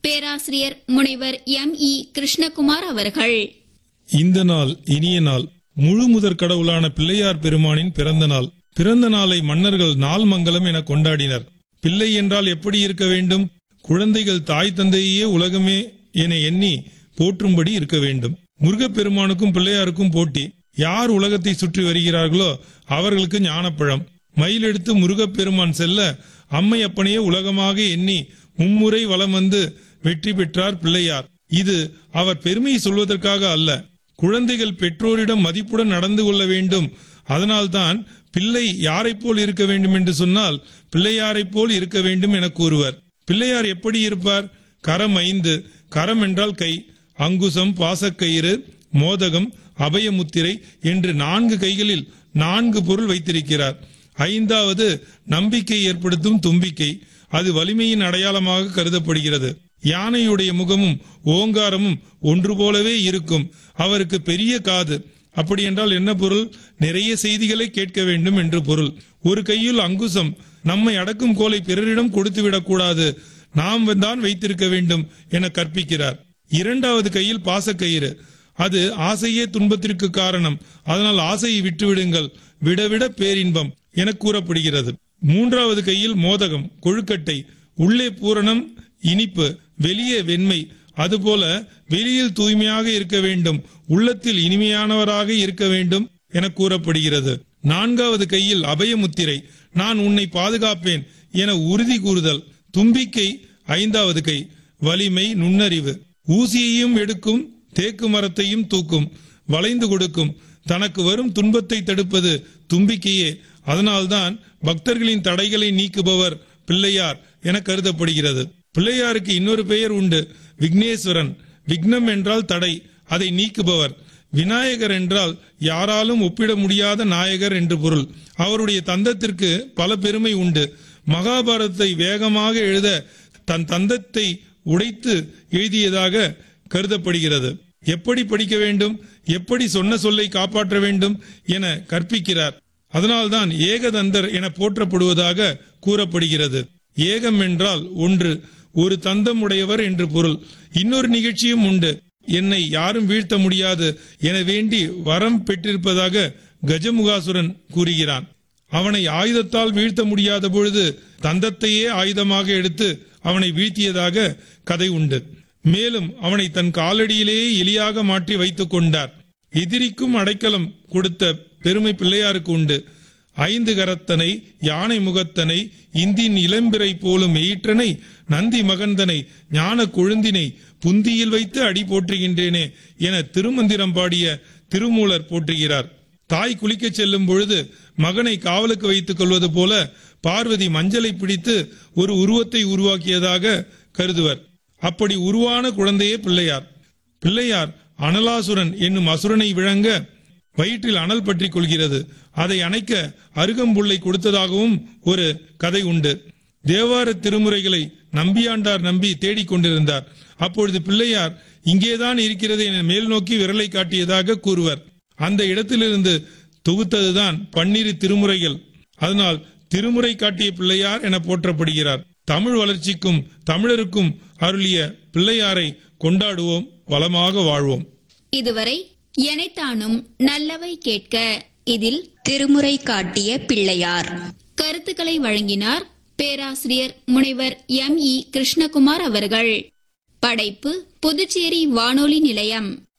பேராசிரியர் முனைவர் M E Krishnakumar அவர்கள் இந்த நாள் இனிய நாள் முழு முதற் கடவுளான பிள்ளையார் பெருமானின் பிறந்த நாள் பிறந்த நாளை மன்னர்கள் நாள் மங்கலம் என கொண்டாடினர் பிள்ளை என்றால் எப்படி இருக்க வேண்டும் குழந்தைகள் தாய் தந்தையே உலகமே என எண்ணி போற்றும்படி இருக்க வேண்டும் முருகப்பெருமானுக்கும் பிள்ளையாருக்கும் போட்டி யார் உலகத்தை சுற்றி வருகிறார்களோ அவர்களுக்கு ஞானப்பழம் மயில் எடுத்து முருகப்பெருமான் செல்ல அம்மை அப்பனையே உலகமாக எண்ணி மும்முறை வலம் வந்து வெற்றி பெற்றார் பிள்ளையார் இது அவர் பெருமையை சொல்வதற்காக அல்ல குழந்தைகள் பெற்றோரிடம் மதிப்புடன் நடந்து கொள்ள வேண்டும் அதனால்தான் பிள்ளை யாரைப் போல் இருக்க வேண்டும் என்று சொன்னால் பிள்ளையாரைப் போல் இருக்க வேண்டும் என கூறுவர் பிள்ளையார் எப்படி இருப்பார் கரம் ஐந்து கரம் என்றால் கை அங்குசம் பாசக்கயிறு மோதகம் அபயமுத்திரை என்று நான்கு கைகளில் நான்கு பொருள் வைத்திருக்கிறார் ஐந்தாவது நம்பிக்கை ஏற்படுத்தும் தும்பிக்கை அது வலிமையின் அடையாளமாக கருதப்படுகிறது யானையுடைய முகமும் ஓங்காரமும் ஒன்று போலவே இருக்கும் அவருக்கு பெரிய காது அப்படி என்றால் என்ன பொருள் நிறைய செய்திகளை கேட்க வேண்டும் என்று பொருள் ஒரு கையில் அங்குசம் நம்மை அடக்கும் கோலை பிறரிடம் கொடுத்து விடக்கூடாது நாம் தான் வைத்திருக்க வேண்டும் என கற்பிக்கிறார் இரண்டாவது கையில் பாசக்கயிறு அது ஆசையே துன்பத்திற்கு காரணம் அதனால் ஆசையை விட்டுவிடுங்கள் விடவிட பேரின்பம் என கூறப்படுகிறது மூன்றாவது கையில் மோதகம் கொழுக்கட்டை உள்ளே பூரணம் இனிப்பு வெளியே வெண்மை அதுபோல வெளியில் தூய்மையாக இருக்க வேண்டும் உள்ளத்தில் இனிமையானவராக இருக்க வேண்டும் என கூறப்படுகிறது நான்காவது கையில் அபயமுத்திரை நான் உன்னை பாதுகாப்பேன் என உறுதி கூறுதல் தும்பிக்கை ஐந்தாவது கை வலிமை நுண்ணறிவு ஊசியையும் எடுக்கும் தேக்கு மரத்தையும் தூக்கும் வளைந்து கொடுக்கும் தனக்கு வரும் துன்பத்தை தடுப்பது தும்பிக்கையே அதனால்தான் பக்தர்களின் தடைகளை நீக்குபவர் பிள்ளையார் என கருதப்படுகிறது பிள்ளையாருக்கு இன்னொரு பெயர் உண்டு விக்னேஸ்வரன் விக்னம் என்றால் தடை அதை நீக்குபவர் விநாயகர் என்றால் யாராலும் ஒப்பிட முடியாத நாயகர் என்று பொருள் அவருடைய தந்தத்திற்கு பல பெருமை உண்டு மகாபாரதத்தை வேகமாக எழுத தன் தந்தத்தை உடைத்து எழுதியதாக கருதப்படுகிறது எப்படி படிக்க வேண்டும் எப்படி சொன்ன சொல்லை காப்பாற்ற வேண்டும் என கற்பிக்கிறார் அதனால்தான் ஏகதந்தர் என போற்றப்படுவதாக கூறப்படுகிறது ஏகம் என்றால் ஒன்று ஒரு தந்தம் உடையவர் என்று பொருள் இன்னொரு நிகழ்ச்சியும் உண்டு என்னை யாரும் வீழ்த்த முடியாது என வேண்டி வரம் பெற்றிருப்பதாக கஜமுகாசுரன் கூறுகிறான் அவனை ஆயுதத்தால் வீழ்த்த முடியாத பொழுது தந்தத்தையே ஆயுதமாக எடுத்து அவனை வீழ்த்தியதாக கதை உண்டு மேலும் அவனை தன் காலடியிலேயே எலியாக மாற்றி வைத்துக் கொண்டார் எதிரிக்கும் அடைக்கலம் கொடுத்த பெருமை பிள்ளையாருக்கு உண்டு ஐந்து கரத்தனை யானை முகத்தனை இந்தின் இளம்பிறை போலும் எயிற்றனை நந்தி மகந்தனை ஞான கொழுந்தினை புந்தியில் வைத்து அடி போற்றுகின்றேனே என திருமந்திரம் பாடிய திருமூலர் போற்றுகிறார் தாய் குளிக்கச் செல்லும் பொழுது மகனை காவலுக்கு வைத்துக் கொள்வது போல பார்வதி மஞ்சளை பிடித்து ஒரு உருவத்தை உருவாக்கியதாக கருதுவர் அப்படி உருவான குழந்தையே பிள்ளையார் பிள்ளையார் அனலாசுரன் என்னும் அசுரனை விளங்க வயிற்றில் அனல் பற்றி கொள்கிறது அதை அணைக்க அருகம்புல்லை கொடுத்ததாகவும் ஒரு கதை உண்டு தேவார திருமுறைகளை நம்பியாண்டார் நம்பி தேடிக் கொண்டிருந்தார் அப்பொழுது பிள்ளையார் இங்கேதான் இருக்கிறது என மேல் நோக்கி விரலை காட்டியதாக கூறுவர் அந்த இடத்திலிருந்து தொகுத்ததுதான் பன்னிரு திருமுறைகள் அதனால் திருமுறை காட்டிய பிள்ளையார் என போற்றப்படுகிறார் தமிழ் வளர்ச்சிக்கும் தமிழருக்கும் அருளிய பிள்ளையாரை கொண்டாடுவோம் வளமாக வாழ்வோம் இதுவரை எனைத்தானும் நல்லவை கேட்க இதில் திருமுறை காட்டிய பிள்ளையார் கருத்துக்களை வழங்கினார் பேராசிரியர் முனைவர் எம் இ கிருஷ்ணகுமார் அவர்கள் படைப்பு புதுச்சேரி வானொலி நிலையம்